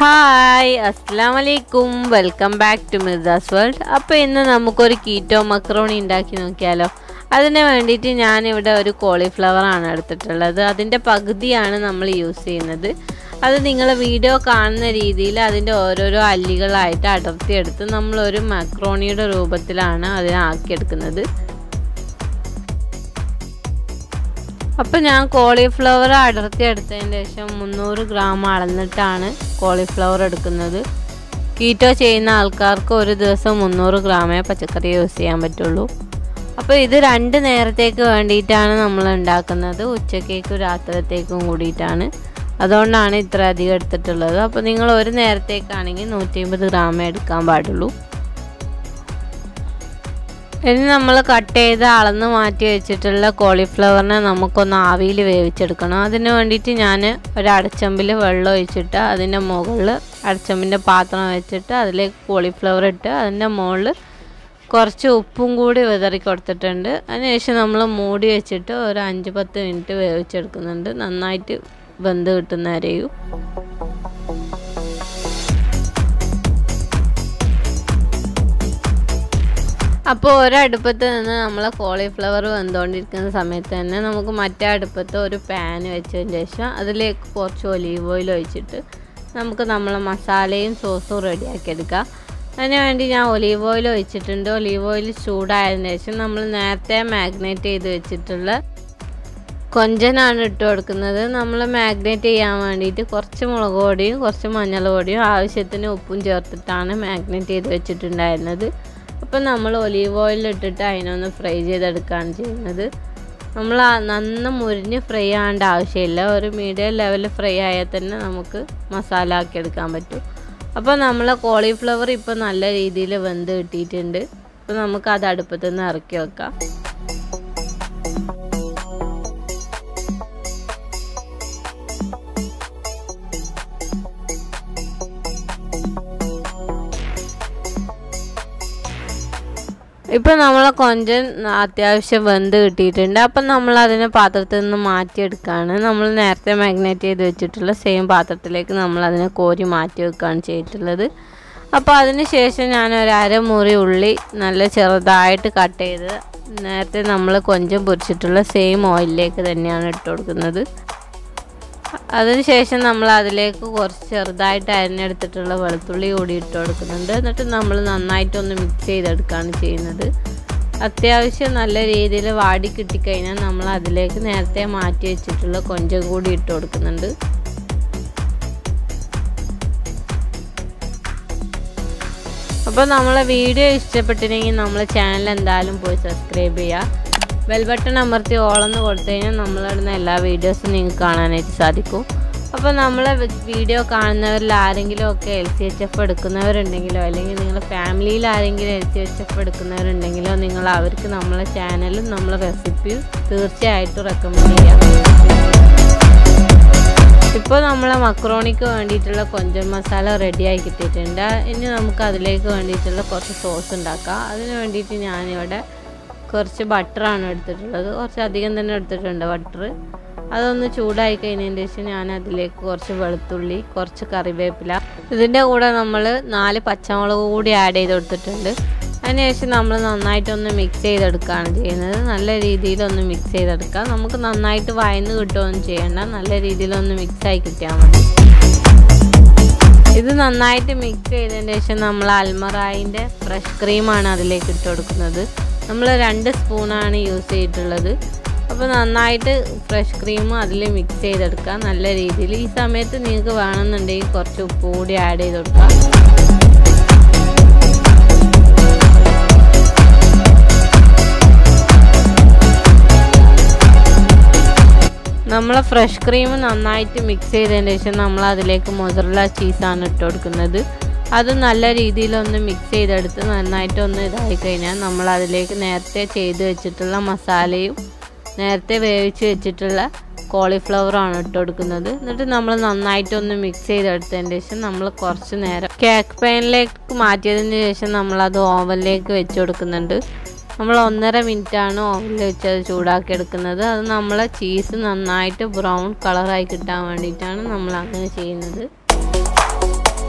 hi അസ്സാം വലൈക്കും welcome back to Mirdas world അപ്പോൾ ഇന്ന് നമുക്കൊരു കീറ്റോ മക്രോണി ഉണ്ടാക്കി നോക്കിയാലോ അതിന് വേണ്ടിയിട്ട് ഞാനിവിടെ ഒരു കോളിഫ്ലവർ ആണ് എടുത്തിട്ടുള്ളത് അതിൻ്റെ പകുതിയാണ് നമ്മൾ യൂസ് ചെയ്യുന്നത് അത് നിങ്ങൾ വീഡിയോ കാണുന്ന രീതിയിൽ അതിൻ്റെ ഓരോരോ അല്ലികളായിട്ട് അടർത്തിയെടുത്ത് നമ്മളൊരു മക്രോണിയുടെ രൂപത്തിലാണ് അതിനെ ആക്കിയെടുക്കുന്നത് അപ്പം ഞാൻ കോളിഫ്ലവർ അടർത്തി എടുത്തതിന് ശേഷം മുന്നൂറ് ഗ്രാം അളന്നിട്ടാണ് കോളിഫ്ലവർ എടുക്കുന്നത് കീറ്റോ ചെയ്യുന്ന ആൾക്കാർക്ക് ഒരു ദിവസം മുന്നൂറ് ഗ്രാമേ പച്ചക്കറി യൂസ് ചെയ്യാൻ പറ്റുള്ളൂ അപ്പോൾ ഇത് രണ്ട് നേരത്തേക്ക് വേണ്ടിയിട്ടാണ് നമ്മൾ ഉണ്ടാക്കുന്നത് ഉച്ചക്കേക്കും രാത്രിത്തേക്കും കൂടിയിട്ടാണ് അതുകൊണ്ടാണ് ഇത്ര അധികം എടുത്തിട്ടുള്ളത് അപ്പോൾ നിങ്ങൾ ഒരു നേരത്തേക്കാണെങ്കിൽ നൂറ്റി അമ്പത് ഗ്രാമേ എടുക്കാൻ പാടുള്ളൂ ഇനി നമ്മൾ കട്ട് ചെയ്ത് അളന്ന് മാറ്റി വെച്ചിട്ടുള്ള കോളിഫ്ലവറിനെ നമുക്കൊന്ന് ആവിയിൽ വേവിച്ചെടുക്കണം അതിന് വേണ്ടിയിട്ട് ഞാൻ ഒരു അടച്ചമ്പിൽ വെള്ളം ഒഴിച്ചിട്ട് അതിൻ്റെ മുകളിൽ അടച്ചമ്പിൻ്റെ പാത്രം വെച്ചിട്ട് അതിലേക്ക് കോളിഫ്ലവർ ഇട്ട് അതിൻ്റെ മുകളിൽ കുറച്ച് ഉപ്പും കൂടി വിതറി കൊടുത്തിട്ടുണ്ട് അതിനുശേഷം നമ്മൾ മൂടി വെച്ചിട്ട് ഒരു അഞ്ച് പത്ത് മിനിറ്റ് വേവിച്ചെടുക്കുന്നുണ്ട് നന്നായിട്ട് വെന്ത് കിട്ടുന്നവരെയും അപ്പോൾ ഒരടുപ്പത്ത് നിന്ന് നമ്മൾ കോളിഫ്ലവർ വെന്തുകൊണ്ടിരിക്കുന്ന സമയത്ത് തന്നെ നമുക്ക് മറ്റേ അടുപ്പത്ത് ഒരു പാൻ വെച്ചതിന് ശേഷം അതിലേക്ക് കുറച്ച് ഒലീവ് ഓയിൽ ഒഴിച്ചിട്ട് നമുക്ക് നമ്മൾ മസാലയും സോസും റെഡിയാക്കി എടുക്കാം അതിന് വേണ്ടി ഞാൻ ഒലീവ് ഓയിൽ ഒഴിച്ചിട്ടുണ്ട് ഒലീവ് ഓയിൽ ചൂടായതിനു ശേഷം നമ്മൾ നേരത്തെ മാഗ്നേറ്റ് ചെയ്ത് വെച്ചിട്ടുള്ള കൊഞ്ചനാണ് ഇട്ട് കൊടുക്കുന്നത് നമ്മൾ മാഗ്നേറ്റ് ചെയ്യാൻ വേണ്ടിയിട്ട് കുറച്ച് മുളക് പൊടിയും കുറച്ച് മഞ്ഞൾ പൊടിയും ആവശ്യത്തിന് ഉപ്പും ചേർത്തിട്ടാണ് മാഗ്നേറ്റ് ചെയ്ത് വെച്ചിട്ടുണ്ടായിരുന്നത് അപ്പം നമ്മൾ ഒലീവ് ഓയിൽ ഇട്ടിട്ട് അതിനൊന്ന് ഫ്രൈ ചെയ്തെടുക്കുകയാണ് ചെയ്യുന്നത് നമ്മൾ നന്ന മുരിഞ്ഞ് ഫ്രൈ ആവേണ്ട ആവശ്യമില്ല ഒരു മീഡിയം ലെവലിൽ ഫ്രൈ ആയാൽ തന്നെ നമുക്ക് മസാല ആക്കി എടുക്കാൻ പറ്റും അപ്പോൾ നമ്മൾ കോളിഫ്ലവർ ഇപ്പോൾ നല്ല രീതിയിൽ വെന്ത് കിട്ടിയിട്ടുണ്ട് അപ്പോൾ നമുക്ക് അത് അടുപ്പത്തു നിന്ന് ഇറക്കി വെക്കാം ഇപ്പം നമ്മളെ കൊഞ്ചൻ അത്യാവശ്യം വെന്ത് കിട്ടിയിട്ടുണ്ട് അപ്പം നമ്മൾ അതിനെ പാത്രത്തിൽ നിന്ന് മാറ്റിയെടുക്കുകയാണ് നമ്മൾ നേരത്തെ മാഗ്നേറ്റ് ചെയ്ത് വെച്ചിട്ടുള്ള സെയിം പാത്രത്തിലേക്ക് നമ്മൾ അതിനെ കോരി മാറ്റി വെക്കുകയാണ് ചെയ്തിട്ടുള്ളത് അപ്പോൾ അതിന് ശേഷം ഞാൻ ഒരു അരമുറി ഉള്ളി നല്ല ചെറുതായിട്ട് കട്ട് ചെയ്ത് നേരത്തെ നമ്മൾ കൊഞ്ചം പൊരിച്ചിട്ടുള്ള സെയിം ഓയിലിലേക്ക് തന്നെയാണ് ഇട്ട് കൊടുക്കുന്നത് അതിനുശേഷം നമ്മൾ അതിലേക്ക് കുറച്ച് ചെറുതായിട്ട് അരിഞ്ഞെടുത്തിട്ടുള്ള വെളുത്തുള്ളി കൂടി ഇട്ട് കൊടുക്കുന്നുണ്ട് എന്നിട്ട് നമ്മൾ നന്നായിട്ടൊന്ന് മിക്സ് ചെയ്തെടുക്കുകയാണ് ചെയ്യുന്നത് അത്യാവശ്യം നല്ല രീതിയിൽ വാടി കിട്ടിക്കഴിഞ്ഞാൽ നമ്മൾ അതിലേക്ക് നേരത്തെ മാറ്റി വെച്ചിട്ടുള്ള കൊഞ്ചം കൂടി ഇട്ട് കൊടുക്കുന്നുണ്ട് അപ്പോൾ നമ്മളെ വീഡിയോ ഇഷ്ടപ്പെട്ടില്ലെങ്കിൽ നമ്മളെ ചാനൽ എന്തായാലും പോയി സബ്സ്ക്രൈബ് ചെയ്യുക ബെൽ ബട്ടൺ അമർത്തി ഓളെന്ന് കൊടുത്തു കഴിഞ്ഞാൽ നമ്മളിടുന്ന എല്ലാ വീഡിയോസും നിങ്ങൾക്ക് കാണാനായിട്ട് സാധിക്കും അപ്പോൾ നമ്മളെ വീഡിയോ കാണുന്നവരിൽ ആരെങ്കിലും ഒക്കെ എൽ സി എച്ച് എഫ് എടുക്കുന്നവരുണ്ടെങ്കിലോ അല്ലെങ്കിൽ നിങ്ങളുടെ ഫാമിലിയിൽ ആരെങ്കിലും എൽ സി എച്ച് എഫ് എടുക്കുന്നവരുണ്ടെങ്കിലോ നിങ്ങൾ അവർക്ക് നമ്മളെ ചാനലും നമ്മളെ റെസിപ്പിയും തീർച്ചയായിട്ടും റെക്കമെൻഡ് ചെയ്യാം ഇപ്പോൾ നമ്മളെ മക്രോണിക്ക് വേണ്ടിയിട്ടുള്ള കൊഞ്ചം മസാല റെഡിയായി കിട്ടിയിട്ടുണ്ട് ഇനി നമുക്ക് അതിലേക്ക് വേണ്ടിയിട്ടുള്ള കുറച്ച് സോസ് ഉണ്ടാക്കാം അതിന് വേണ്ടിയിട്ട് ഞാനിവിടെ കുറച്ച് ബട്ടറാണ് എടുത്തിട്ടുള്ളത് കുറച്ച് അധികം തന്നെ എടുത്തിട്ടുണ്ട് ബട്ടർ അതൊന്ന് ചൂടായി കഴിഞ്ഞതിന് ശേഷം ഞാൻ അതിലേക്ക് കുറച്ച് വെളുത്തുള്ളി കുറച്ച് കറിവേപ്പില ഇതിൻ്റെ കൂടെ നമ്മൾ നാല് പച്ചമുളക് കൂടി ആഡ് ചെയ്ത് കൊടുത്തിട്ടുണ്ട് അതിനുശേഷം നമ്മൾ നന്നായിട്ടൊന്ന് മിക്സ് ചെയ്തെടുക്കുകയാണ് ചെയ്യുന്നത് നല്ല രീതിയിലൊന്ന് മിക്സ് ചെയ്തെടുക്കാം നമുക്ക് നന്നായിട്ട് വയന്ന് കിട്ടുകയൊന്നും ചെയ്യണ്ട നല്ല രീതിയിലൊന്ന് മിക്സായി കിട്ടിയാൽ മതി ഇത് നന്നായിട്ട് മിക്സ് ചെയ്തതിന് ശേഷം നമ്മൾ അൽമറായിൻ്റെ ഫ്രഷ് ക്രീമാണ് അതിലേക്ക് ഇട്ട് കൊടുക്കുന്നത് നമ്മൾ രണ്ട് സ്പൂണാണ് യൂസ് ചെയ്തിട്ടുള്ളത് അപ്പോൾ നന്നായിട്ട് ഫ്രഷ് ക്രീം അതിൽ മിക്സ് ചെയ്തെടുക്കുക നല്ല രീതിയിൽ ഈ സമയത്ത് നിങ്ങൾക്ക് വേണമെന്നുണ്ടെങ്കിൽ കുറച്ച് ഉപ്പ് കൂടി ആഡ് ചെയ്ത് കൊടുക്കുക നമ്മൾ ഫ്രഷ് ക്രീം നന്നായിട്ട് മിക്സ് ചെയ്തതിന് ശേഷം നമ്മൾ അതിലേക്ക് മൊസറല ചീസാണ് ഇട്ട് കൊടുക്കുന്നത് അത് നല്ല രീതിയിലൊന്ന് മിക്സ് ചെയ്തെടുത്ത് നന്നായിട്ട് ഒന്ന് ഇതായി കഴിഞ്ഞാൽ നമ്മൾ അതിലേക്ക് നേരത്തെ ചെയ്ത് വെച്ചിട്ടുള്ള മസാലയും നേരത്തെ വേവിച്ച് വെച്ചിട്ടുള്ള കോളിഫ്ലവറാണ് ഇട്ട് കൊടുക്കുന്നത് എന്നിട്ട് നമ്മൾ നന്നായിട്ടൊന്ന് മിക്സ് ചെയ്തെടുത്തതിന് ശേഷം നമ്മൾ കുറച്ച് നേരം കേക്ക് പാനിലേക്ക് മാറ്റിയതിന് ശേഷം നമ്മളത് ഓവനിലേക്ക് വെച്ച് കൊടുക്കുന്നുണ്ട് നമ്മൾ ഒന്നര മിനിറ്റാണ് ഓവനിൽ വെച്ച് അത് ചൂടാക്കി എടുക്കുന്നത് അത് നമ്മൾ ചീസ് നന്നായിട്ട് ബ്രൗൺ കളറായി കിട്ടാൻ വേണ്ടിയിട്ടാണ് നമ്മൾ അങ്ങനെ ചെയ്യുന്നത്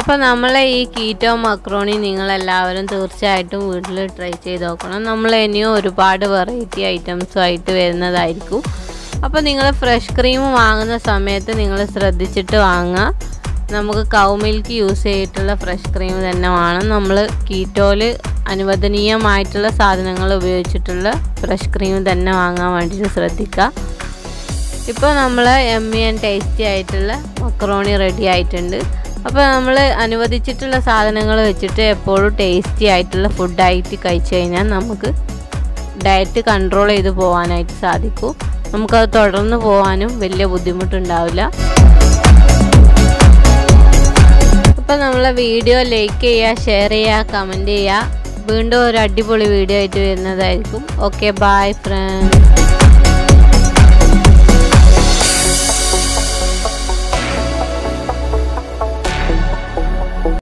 അപ്പോൾ നമ്മളെ ഈ കീറ്റോ മക്രോണി നിങ്ങളെല്ലാവരും തീർച്ചയായിട്ടും വീട്ടിൽ ട്രൈ ചെയ്ത് നോക്കണം നമ്മൾ ഇനിയും ഒരുപാട് വെറൈറ്റി ഐറ്റംസും ആയിട്ട് വരുന്നതായിരിക്കും അപ്പോൾ നിങ്ങൾ ഫ്രഷ് ക്രീം വാങ്ങുന്ന സമയത്ത് നിങ്ങൾ ശ്രദ്ധിച്ചിട്ട് വാങ്ങുക നമുക്ക് കൗ മിൽക്ക് യൂസ് ചെയ്തിട്ടുള്ള ഫ്രഷ് ക്രീം തന്നെ വേണം നമ്മൾ കീറ്റോയിൽ അനുവദനീയമായിട്ടുള്ള സാധനങ്ങൾ ഉപയോഗിച്ചിട്ടുള്ള ഫ്രഷ് ക്രീം തന്നെ വാങ്ങാൻ വേണ്ടിയിട്ട് ശ്രദ്ധിക്കുക ഇപ്പോൾ നമ്മൾ എമ്മി ആൻഡ് ടേസ്റ്റി ആയിട്ടുള്ള മക്രോണി റെഡി ആയിട്ടുണ്ട് അപ്പോൾ നമ്മൾ അനുവദിച്ചിട്ടുള്ള സാധനങ്ങൾ വെച്ചിട്ട് എപ്പോഴും ടേസ്റ്റി ആയിട്ടുള്ള ഫുഡായിട്ട് കഴിച്ചു കഴിഞ്ഞാൽ നമുക്ക് ഡയറ്റ് കൺട്രോൾ ചെയ്ത് പോകാനായിട്ട് സാധിക്കും നമുക്കത് തുടർന്ന് പോകാനും വലിയ ബുദ്ധിമുട്ടുണ്ടാവില്ല അപ്പോൾ നമ്മളെ വീഡിയോ ലൈക്ക് ചെയ്യുക ഷെയർ ചെയ്യുക കമൻറ്റ് ചെയ്യുക വീണ്ടും ഒരു അടിപൊളി വീഡിയോ ആയിട്ട് വരുന്നതായിരിക്കും ഓക്കെ ബായ് ഫ്രണ്ട്സ്